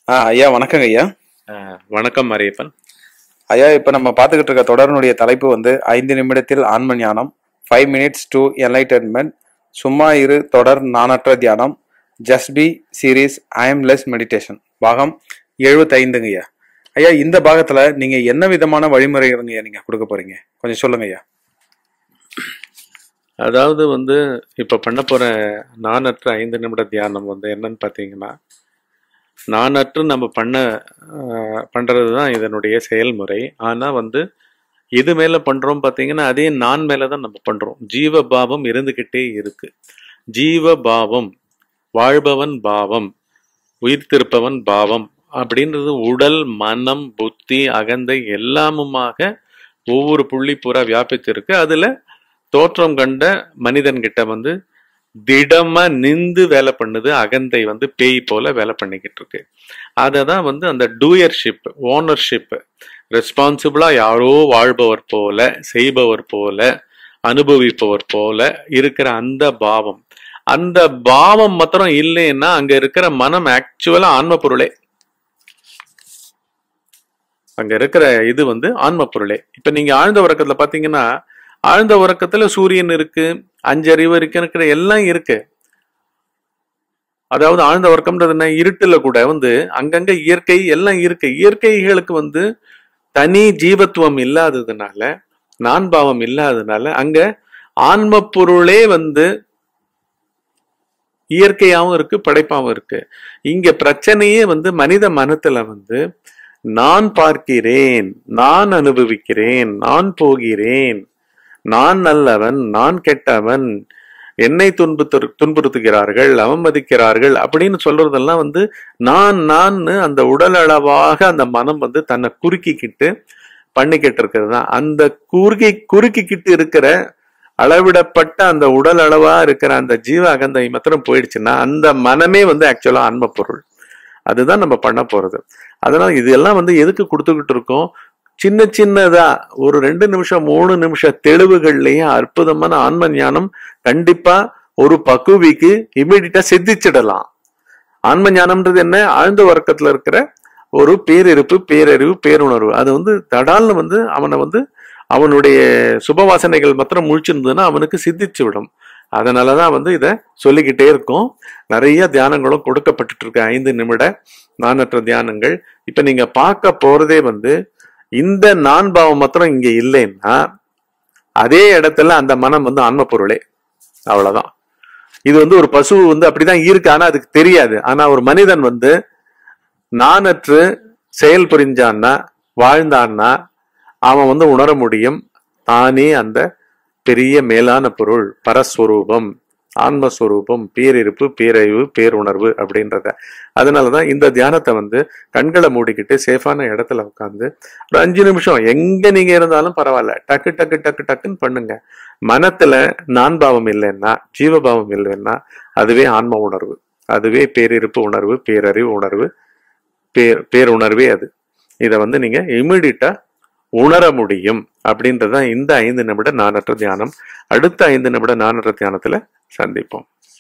ஆ ஐயா வணக்கங்க ஐயா அஹ், வணக்கம் மரியப்பன் ஐயா இப்போ நம்ம பார்த்துக்கிட்டு இருக்க தொடரினுடைய தலைப்பு வந்து ஐந்து நிமிடத்தில் ஆன்ம ஞானம் ஃபைவ் மினிட்ஸ் டு என்லைட்டன்மெண்ட் சும்மா இரு தொடர் நானற்ற தியானம் just be series aimless meditation பாகம் எழுபத்தைந்துங்க ஐயா ஐயா இந்த பாகத்துல நீங்க என்ன விதமான வழிமுறைகளுங்க ஐயா நீங்க கொடுக்க போறீங்க கொஞ்சம் சொல்லுங்க ஐயா அதாவது வந்து இப்போ பண்ண போற நானற்ற ஐந்து நிமிட தியானம் வந்து என்னன்னு பார்த்தீங்கன்னா நானற்று நம்ம பண்ண அஹ், பண்றது தான் இதனுடைய செயல்முறை ஆனால் வந்து எது மேல பண்றோம் பார்த்தீங்கன்னா அதே நான் மேல தான் நம்ம பண்றோம் ஜீவ பாவம் இருந்துகிட்டே இருக்கு ஜீவ பாவம் வாழ்பவன் பாவம் உயிர்த்திருப்பவன் பாவம் அப்படின்றது உடல் மனம் புத்தி அகந்தை எல்லாமுமாக ஒவ்வொரு புள்ளி பூரா வியாபித்திருக்கு அதுல தோற்றம் கண்ட மனிதன்கிட்ட வந்து திடமா நிந்து வேலை பண்ணுது அகந்தை வந்து பேய் போல வேலை பண்ணிக்கிட்டு இருக்கு அதை தான் வந்து அந்த டூயர்ஷிப் ஓனர்ஷிப் ரெஸ்பான்சிபிளா யாரோ வாழ்பவர் போல செய்பவர் போல அனுபவிப்பவர் போல இருக்கிற அந்த பாவம் அந்த பாவம் மாத்திரம் இல்லைன்னா அங்க இருக்கிற மனம் ஆக்சுவலா ஆன்ம பொருளே அங்க இருக்கிற இது வந்து ஆன்ம பொருளே இப்ப நீங்க ஆழ்ந்த உறக்கத்துல பாத்தீங்கன்னா ஆழ்ந்த உறக்கத்துல சூரியன் இருக்கு அஞ்சறிவு இருக்கு இருக்கிற எல்லாம் இருக்கு அதாவது ஆழ்ந்த உறக்கம்ன்றது என்ன இருட்டுல கூட வந்து அங்கங்க இயற்கை எல்லாம் இருக்கு இயற்கைகளுக்கு வந்து தனி ஜீவத்துவம் இல்லாததுனால நான் பாவம் இல்லாததுனால அங்க ஆன்ம பொருளே வந்து இயற்கையாவும் இருக்கு படைப்பாவும் இருக்கு இங்க பிரச்சனையே வந்து மனித மனத்துல வந்து நான் பார்க்கிறேன் நான் அனுபவிக்கிறேன் நான் போகிறேன் நான் நல்லவன் நான் கெட்டவன் என்னை துன்புத்து துன்புறுத்துகிறார்கள் அவமதிக்கிறார்கள் அப்படின்னு சொல்றதெல்லாம் வந்து நான் நான் அந்த உடல் அளவாக அந்த மனம் வந்து தன்னை குறுக்கிக்கிட்டு பண்ணிக்கிட்டு இருக்கிறது தான் அந்த குறுக்கி குறுக்கிக்கிட்டு இருக்கிற அளவிடப்பட்ட அந்த உடல் அளவா இருக்கிற அந்த ஜீவ அகந்தை மாத்திரம் போயிடுச்சுன்னா அந்த மனமே வந்து ஆக்சுவலா ஆன்ம பொருள் அதுதான் நம்ம பண்ண போறது அதனால இதெல்லாம் வந்து எதுக்கு கொடுத்துக்கிட்டு இருக்கோம் சின்ன சின்னதா ஒரு ரெண்டு நிமிஷம் மூணு நிமிஷம் தெளிவுகள்லயே அற்புதமான ஆன்ம ஞானம் கண்டிப்பா ஒரு பக்குவிக்கு இமீடியட்டா சித்திச்சிடலாம் ஆன்ம ஞானம்ன்றது என்ன ஆழ்ந்த உறக்கத்துல இருக்கிற ஒரு பேரிருப்பு பேரறிவு பேருணர்வு அது வந்து தடால்னு வந்து அவனை வந்து அவனுடைய சுபவாசனைகள் மாத்திரம் முழிச்சிருந்ததுன்னா அவனுக்கு சித்திச்சு விடும் அதனாலதான் வந்து இதை சொல்லிக்கிட்டே இருக்கும் நிறைய தியானங்களும் கொடுக்கப்பட்டுட்டு இருக்கு ஐந்து நிமிட நானற்ற தியானங்கள் இப்ப நீங்க பார்க்க போறதே வந்து இந்த நான் பாவம் மாத்திரம் இங்க இல்லைன்னா அதே இடத்துல அந்த மனம் வந்து ஆன்ம பொருளே அவ்வளவுதான் இது வந்து ஒரு பசு வந்து அப்படிதான் இருக்கு ஆனா அதுக்கு தெரியாது ஆனா ஒரு மனிதன் வந்து நானற்று செயல் புரிஞ்சான்னா வாழ்ந்தான்னா அவன் வந்து உணர முடியும் தானே அந்த பெரிய மேலான பொருள் பரஸ்வரூபம் ஆன்மஸ்வரூபம் பேரிருப்பு பேரறிவு பேருணர்வு அப்படின்றத அதனாலதான் இந்த தியானத்தை வந்து கண்களை மூடிக்கிட்டு சேஃபான இடத்துல உட்காந்து ஒரு அஞ்சு நிமிஷம் எங்க நீங்க இருந்தாலும் பரவாயில்ல டக்கு டக்கு டக்கு டக்குன்னு பண்ணுங்க மனத்துல நான் பாவம் இல்லைன்னா ஜீவபாவம் இல்லைன்னா அதுவே ஆன்ம உணர்வு அதுவே பேரிருப்பு உணர்வு பேரறிவு உணர்வு பேர் பேருணர்வே அது இதை வந்து நீங்க இமிடியட்டா உணர முடியும் அப்படின்றதுதான் இந்த ஐந்து நிமிட நானற்ற தியானம் அடுத்த ஐந்து நிமிட நானற்ற தியானத்துல சந்திப்போம்